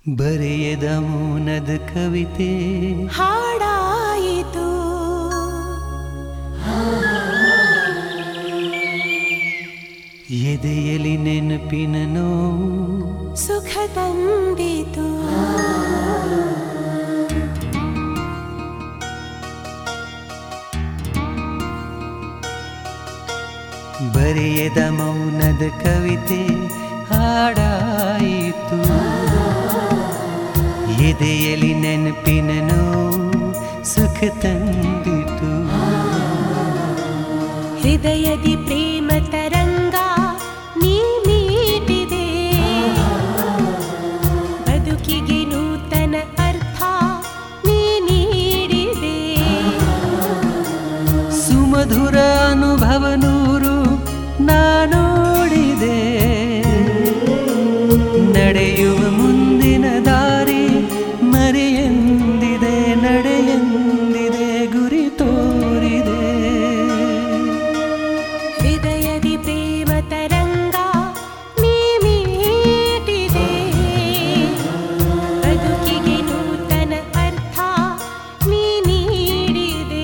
ಬರೆಯದ ಮೌನದ ಕವಿತೆ ಹಾಡಾಯಿತು ಎದೆಯಲಿ ನೆನಪಿನ ನೋವು ಸುಖ ತಂದಿತು ಬರೆಯದ ಮೌನದ ಕವಿತೆ ಹಾಡಾಯಿತು ಎದೆಯಲಿ ನೆನಪಿನ ನೋವು ಸುಖ ತಂದಿತು ಹೃದಯದಿ ಪ್ರೇಮ ತರಂಗ ನೀ ಮೀಟಿದೆ ಬದುಕಿಗೆ ನೂತನ ಅರ್ಥ ನೀ ನೀಡಿದೆ ಸುಮಧುರ ಅನುಭವ ನೂರು ನಾನೋಡಿದೆ ನಡೆಯುವ ಮುಂದಿನ ದಾರಿ ಮರೆಯೆಂದಿದೆ ನಡೆಯೆಂದಿದೆ ಗುರಿ ತೋರಿದೆ ಹೃದಯದಿ ಪ್ರೇಮ ತರಂಗ ನೀ ಮೀಟಿದೆ ಬದುಕಿಗೆ ನೂತನ ಅರ್ಥ ನೀ ನೀಡಿದೆ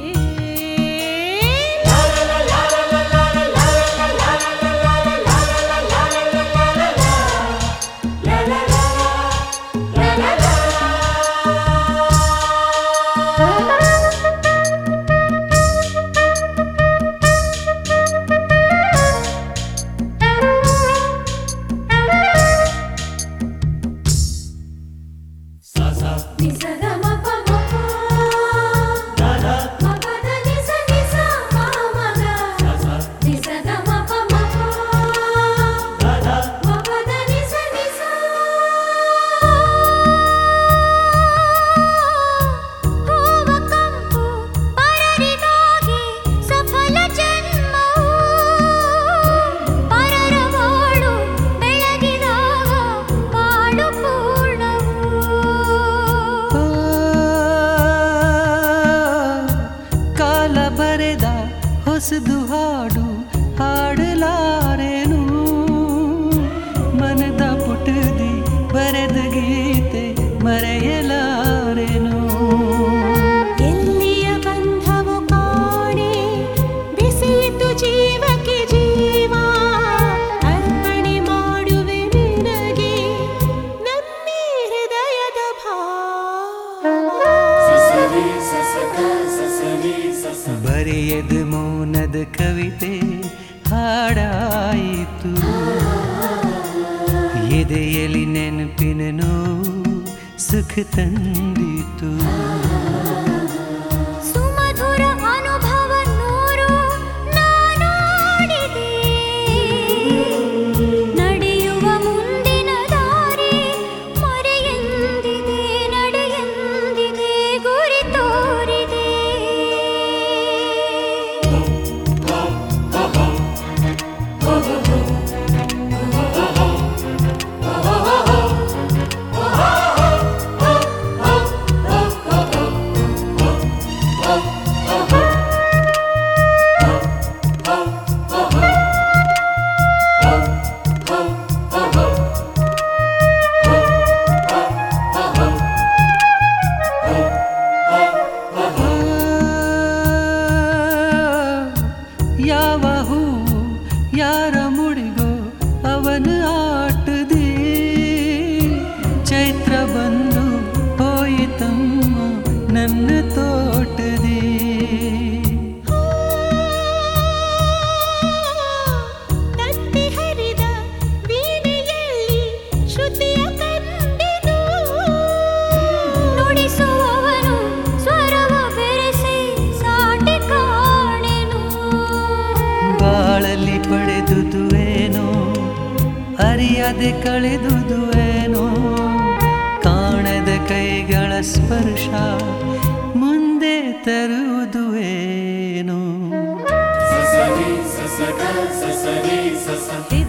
ಸಫಲ ಜನ್ಮವು ಪರರ ಬಾಳು ಬೆಳಗಿದಾಗ ಬಾಳು ಪೂರ್ಣವು ಆ, ಕಾಲ ಬರೆದ ಹೊಸದು ಹಾಡು ಹಾಡಲಾರೇನು ಮನದ ಪುಟದಿ ಬರೆದ ಗೀತೆ ಮರೆಯಲಾರೆನು ಎಲ್ಲಿಯ ಬಂಧವು ಕಾಣೆ ಬಿಸಿಯಿತು ಜೀವಕ್ಕೆ ಜೀವ ಅರ್ಪಣೆ ಮಾಡುವೆ ನಿನಗೆ ನನ್ನಿ ಹೃದಯದ ಭಾವ ಬರೆಯದ ಮೌನದ ಕವಿತೆ ಹಾಡಾಯಿತು ಎದೆಯಲಿ ನೆನಪಿನ ನೋವು ಸುಖ ತಂದಿತು ಸುಮಧುರ ಅನುಭವ ನೂರು ನಾನೋಡಿದೆ ನಡೆಯುವ ಮುಂದಿನ ದಾರಿ ಮರೆಯೆಂದಿದೆ ನಡೆಯೆಂದಿದೆ ಗುರಿ ತೋರಿದೆ ಯಾವ ಹೂ ಯಾರ ಮುಡಿಗೋ ಅವನ ಆಟದಿ ಚೈತ್ರ ಬಂದು ಹೋಯಿತಮ್ಮ ನನ್ನ ತೋಟದಿ ತಂತಿ ಹರಿದ ವೀಣೆಯಲ್ಲಿ ಶ್ರುತಿಯ ಕಂಡೆನು ನುಡಿಸುವವನು ಸ್ವರವ ಬೆರೆಸಿ ಸಾಟಿ ಕಾಣೆನು ಬಾಳಲ್ಲಿ ಪಡೆದುದುವೇನೋ ಅರಿಯದೆ ಕಳೆದುದುವೇನೋ ಕಾಣದ ಕೈಗಳ ಸ್ಪರ್ಶ ಮುಂದೆ ತರುವುದುವೇನೋ ಹೃದಯ